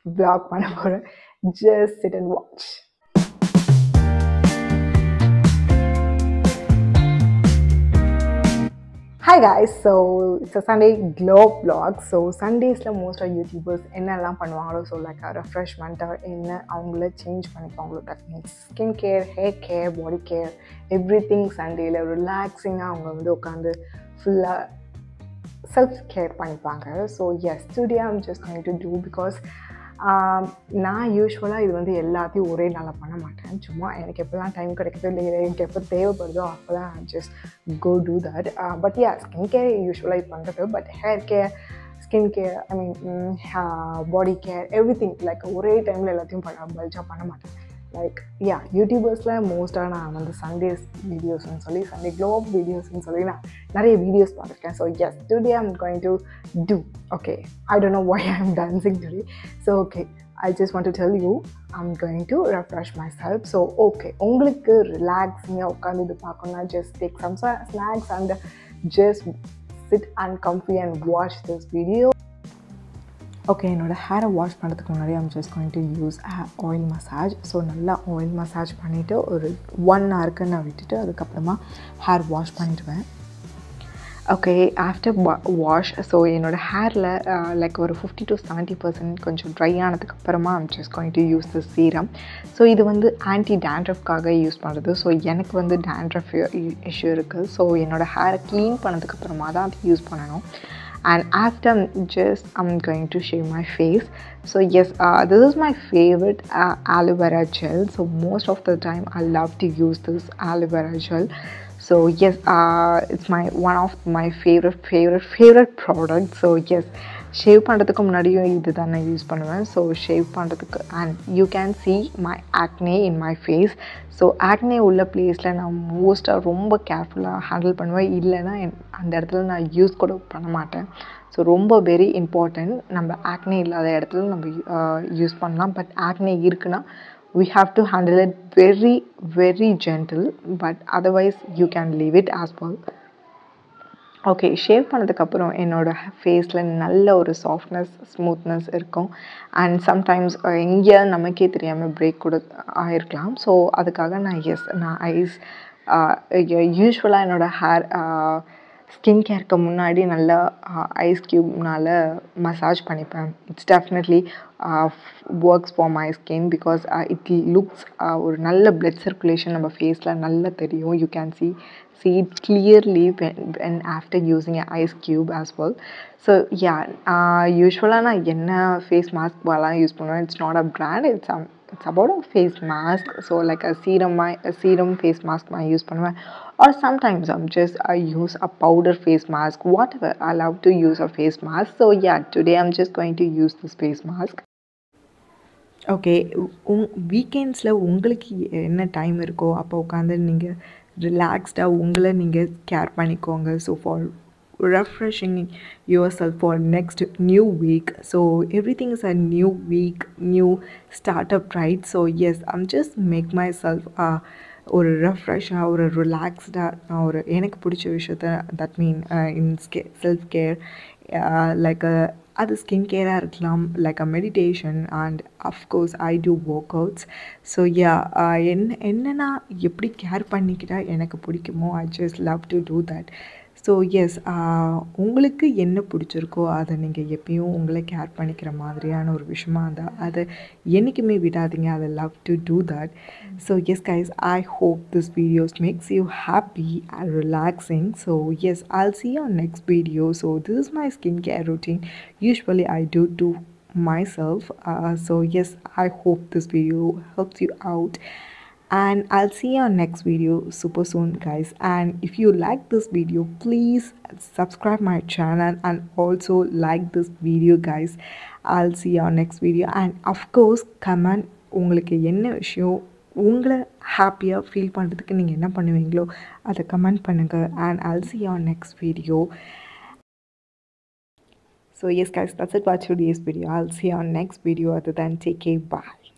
vlog பண்ண போகிறேன் just sit and watch hi guys so it's a Sunday glow vlog so சண்டேஸில் மோஸ்ட்டாக YouTubers என்னெல்லாம் பண்ணுவாங்களோ ஸோ லைக் ரெஃப்ரெஷ்மெண்ட்டாக என்ன அவங்கள சேஞ்ச் பண்ணிப்பாங்களோ that means skin care hair care body care everything சண்டேயில் ரிலாக்ஸிங்காக அவங்க வந்து உட்காந்து ஃபுல்லாக செல்ஃப் கேர் பண்ணிப்பாங்க so yes today I'm just going to do because நான் யூஸ்வலாக இது வந்து எல்லாத்தையும் ஒரே நாளில் பண்ண மாட்டேன் சும்மா எனக்கு எப்போல்லாம் டைம் கிடைக்குதோ இல்லை எனக்கு எப்போ தேவைப்படுதோ அப்போ தான் just go do that but yeah skin care யூஸ்வலாக இது பண்ணுறது but hair care skin care I mean body care everything like ஒரே டைமில் எல்லாத்தையும் பண்ண பல்ஜாக பண்ண மாட்டேன் லைக் யா யூடியூபர்ஸில் மோஸ்ட்டாக நான் வந்து சண்டேஸ் வீடியோஸ்னு சொல்லி சண்டே க்ளோப் வீடியோஸ்னு சொல்லி நான் நிறைய வீடியோஸ் பார்த்துருக்கேன் so yes today I'm going to do okay I don't know why I am dancing today so okay I just want to tell you I'm going to refresh myself so okay உங்களுக்கு ரிலாக்ஸிங்காக உட்காந்து இது பார்க்கணுன்னா just take some snacks and just sit and comfy and watch this video okay என்னோடய ஹேரை wash பண்ணுறதுக்கு முன்னாடி I'm just going to use oil massage so நல்லா ஆயில் மசாஜ் பண்ணிவிட்டு ஒரு ஒன் ஹவருக்கு நான் விட்டுட்டு அதுக்கப்புறமா ஹேர் வாஷ் பண்ணிடுவேன் ஓகே ஆஃப்டர் வாஷ் ஸோ என்னோடய ஹேரில் லைக் ஒரு ஃபிஃப்டி டு செவன்ட்டி பர்சன்ட் கொஞ்சம் ட்ரை ஆனதுக்கு அப்புறமா I'm just going to use the serum so இது வந்து ஆன்டி டேண்ட்ரஃப்காக யூஸ் பண்ணுறது ஸோ எனக்கு வந்து டேண்ட்ரஃப் இஷ்யூ இருக்குது ஸோ என்னோடய ஹேரை க்ளீன் பண்ணதுக்கப்புறமா தான் அது யூஸ் பண்ணணும் and after just I'm going to shave my face so yes uh, this is my favorite uh, aloe vera gel so most of the time I love to use this aloe vera gel so yes uh, it's my one of my favorite favorite favorite product so yes shave பண்ணுறதுக்கு முன்னாடியும் இது தான் நான் use பண்ணுவேன் so shave பண்ணுறதுக்கு and you can see my acne in my face so acne உள்ள பிளேஸில் நான் மோஸ்ட்டாக ரொம்ப கேர்ஃபுல்லாக ஹேண்டில் பண்ணுவேன் இல்லைன்னா அந்த இடத்துல நான் யூஸ் கூட பண்ண மாட்டேன் ஸோ ரொம்ப வெரி இம்பார்ட்டண்ட் நம்ம ஆக்னே இல்லாத இடத்துல நம்ம யூஸ் பண்ணலாம் பட் ஆக்னே இருக்குன்னா we have to handle it very very gentle but otherwise you can leave it as well okay shave பண்ணதுக்கப்புறம் என்னோடய ஃபேஸில் நல்ல ஒரு சாஃப்ட்னஸ் ஸ்மூத்னஸ் இருக்கும் அண்ட் சம்டைம்ஸ் எங்கேயாவது நமக்கே தெரியாமல் பிரேக் கூட ஆயிருக்கலாம் ஸோ அதுக்காக நான் எஸ் நான் ஐஸ் யூஸ்வலாக என்னோடய ஹேர் ஸ்கின் கேருக்கு முன்னாடி நல்லா ஐஸ் க்யூப்னால் மசாஜ் பண்ணிப்பேன் it's definitely works for my skin because it looks ஒரு நல்ல பிளட் சர்க்குலேஷன் நம்ம ஃபேஸில் நல்லா தெரியும் you can see see it clearly when, when after using an ice cube as well so yeah uh, யூஸ்வலாக நான் என்ன ஃபேஸ் மாஸ்க் எல்லாம் யூஸ் பண்ணுவேன் it's not a brand it's it's about a face mask so like a serum serum face mask நான் use பண்ணுவேன் or sometimes I'm just I use a powder face mask whatever I love to use a face mask so yeah today I'm just going to use this face mask okay உங் வீக்கெண்ட்ஸில் உங்களுக்கு என்ன time இருக்கோ அப்போ உட்காந்து நீங்கள் ரிலாக்ஸ்டாக உங்களை நீங்கள் கேர் பண்ணிக்கோங்க so for refreshing yourself for next new week so everything is a new week new start up right so yes I'm just make myself ஒரு ரெஃப்ரெஷ்ஷாக ஒரு ரிலாக்ஸ்டாக நான் ஒரு எனக்கு பிடிச்ச விஷயத்த தட் மீன் இன் ஸ்கே செல்ஃப் கேர் லைக் அது ஸ்கின் கேராக இருக்கலாம் like a meditation and of course I do workouts so yeah என்ன என்னென்னா எப்படி கேர் பண்ணிக்கிட்டால் எனக்கு பிடிக்குமோ I just love to do that so yes உங்களுக்கு என்ன பிடிச்சிருக்கோ அதை நீங்கள் எப்பயும் உங்களை கேர் பண்ணிக்கிற மாதிரியான ஒரு விஷயமா இருந்தால் அதை என்றைக்குமே விடாதீங்க அதை love to do that so yes guys I hope this videos makes you happy and relaxing so yes I'll see on next video so this is my skin care routine usually I do to myself uh, so yes I hope this video helps you out and I'll see you on next video super soon guys and if you like this video please subscribe my channel and also like this video guys I'll see you on next video and of course comment உங்களுக்கு என்ன விஷயம் உங்களை ஹாப்பியாக feel பண்ணுறதுக்கு நீங்கள் என்ன பண்ணுவீங்களோ அதை comment பண்ணுங்கள் and I'll see you on next video So yes guys, that's it for today's video. I'll see you on next video. Other than take care. Bye.